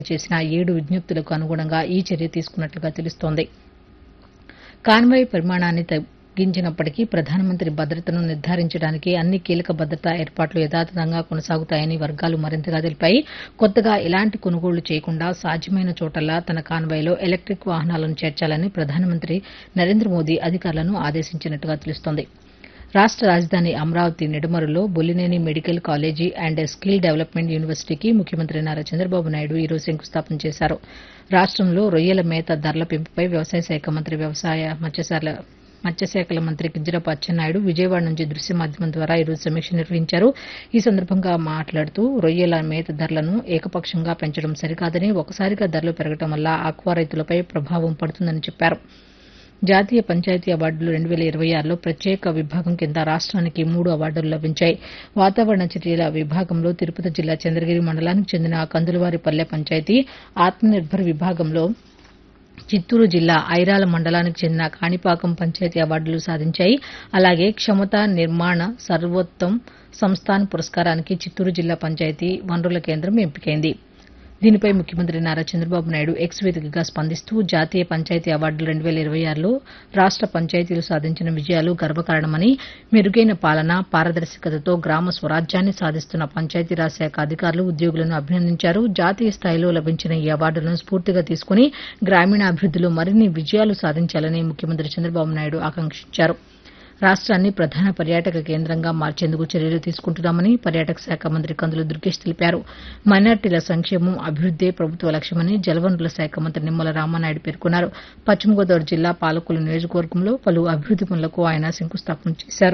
చేసిన ఏడు విజ్ఞప్తులకు అనుగుణంగా ఈ చర్య తీసుకున్నట్లుగా తెలుస్తోంది కాన్వాయ్ పరిమాణాన్ని తగ్గించినప్పటికీ ప్రధానమంత్రి భద్రతను నిర్ధారించడానికి అన్ని కీలక భద్రతా ఏర్పాట్లు యథాతథంగా కొనసాగుతాయని వర్గాలు మరింతగా తెలిపాయి కొత్తగా ఎలాంటి కొనుగోళ్లు చేయకుండా సాధ్యమైన చోటల్లా తన కాన్వాయ్లో ఎలక్టిక్ వాహనాలను చేర్చాలని ప్రధానమంత్రి నరేంద్ర మోదీ అధికారులను ఆదేశించినట్టుగా తెలుస్తోంది రాష్ట రాజధాని అమరావతి నిడమరులో Bollineni medical college and skill development యూనివర్సిటీకి ముఖ్యమంత్రి నారా చంద్రబాబు నాయుడు ఈరోజు శంకుస్థాపన చేశారు రాష్టంలో రొయ్యల మేత ధరల పెంపుపై వ్యవసాయ శాఖ మంత్రి వ్యవసాయ మత్స్యశాల మత్స్యశాఖల మంత్రి కింజరాపు అచ్చెన్నాయుడు విజయవాడ నుంచి దృశ్య మాధ్యమం ద్వారా ఈరోజు సమీక్ష నిర్వహించారు ఈ సందర్భంగా మాట్లాడుతూ రొయ్యల మేత ధరలను ఏకపక్షంగా పెంచడం సరికాదని ఒకసారిగా ధరలు పెరగడం వల్ల ఆక్వా రైతులపై ప్రభావం పడుతుందని చెప్పారు జాతీయ పంచాయతీ అవార్డులు రెండు వేల ఇరవై ఆరులో ప్రత్యేక విభాగం కింద రాష్ట్రానికి మూడు అవార్డులు లభించాయి వాతావరణ చర్యల విభాగంలో తిరుపతి జిల్లా చంద్రగిరి మండలానికి చెందిన కందులవారిపల్లె పంచాయతీ ఆత్మనిర్భర్ విభాగంలో చిత్తూరు జిల్లా ఐరాల మండలానికి చెందిన కాణిపాకం పంచాయతీ అవార్డులు సాధించాయి అలాగే క్షమత నిర్మాణ సర్వోత్తం సంస్థాన్ పురస్కారానికి చిత్తూరు జిల్లా పంచాయతీ వనరుల కేంద్రం ఎంపికైంది దీనిపై ముఖ్యమంత్రి నారా చంద్రబాబు నాయుడు ఎక్స్ వేదికగా స్పందిస్తూ జాతీయ పంచాయతీ అవార్డులు రెండు వేల ఇరవై ఆరులో రాష్ట పంచాయతీలు సాధించిన విజయాలు గర్వకారణమని మెరుగైన పాలన పారదర్శకతతో గ్రామ స్వరాజ్యాన్ని సాధిస్తున్న పంచాయతీరాజ్ శాఖ అధికారులు ఉద్యోగులను అభినందించారు జాతీయ స్థాయిలో లభించిన ఈ అవార్డులను స్ఫూర్తిగా తీసుకుని గ్రామీణాభివృద్దిలో మరిన్ని విజయాలు సాధించాలని ముఖ్యమంత్రి చంద్రబాబు నాయుడు ఆకాంక్షించారు రాష్ట్రాన్ని ప్రధాన పర్యాటక కేంద్రంగా మార్చేందుకు చర్యలు తీసుకుంటున్నామని పర్యాటక శాఖ మంత్రి కందుల దుర్గేష్ తెలిపారు మైనార్టీల సంక్షేమం అభివృద్దే ప్రభుత్వ లక్ష్యమని జలవనరుల శాఖ మంత్రి నిమ్మల రామానాయుడు పేర్కొన్నారు పశ్చిమ గోదావరి జిల్లా పాలకొల్లు నియోజకవర్గంలో పలు అభివృద్ది పనులకు ఆయన శంకుస్థాపన చేశారు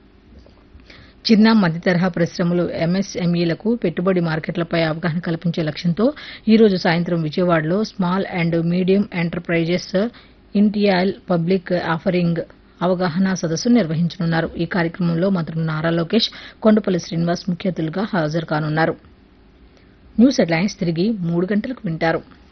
చిన్న మధ్య తరహా పరిశ్రమలు ఎంఎస్ఎంఈలకు పెట్టుబడి మార్కెట్లపై అవగాహన కల్పించే లక్ష్యంతో ఈ రోజు సాయంత్రం విజయవాడలో small and medium enterprises initial public offering అవగాహన సదస్సు నిర్వహించనున్నారు ఈ కార్యక్రమంలో మంత్రులు నారా లోకేష్ కొండపల్లి శ్రీనివాస్ ముఖ్య అతిథులుగా హాజరు కానున్నారు న్యూస్ హెడ్లైన్స్ తిరిగి మూడు గంటలకు వింటారు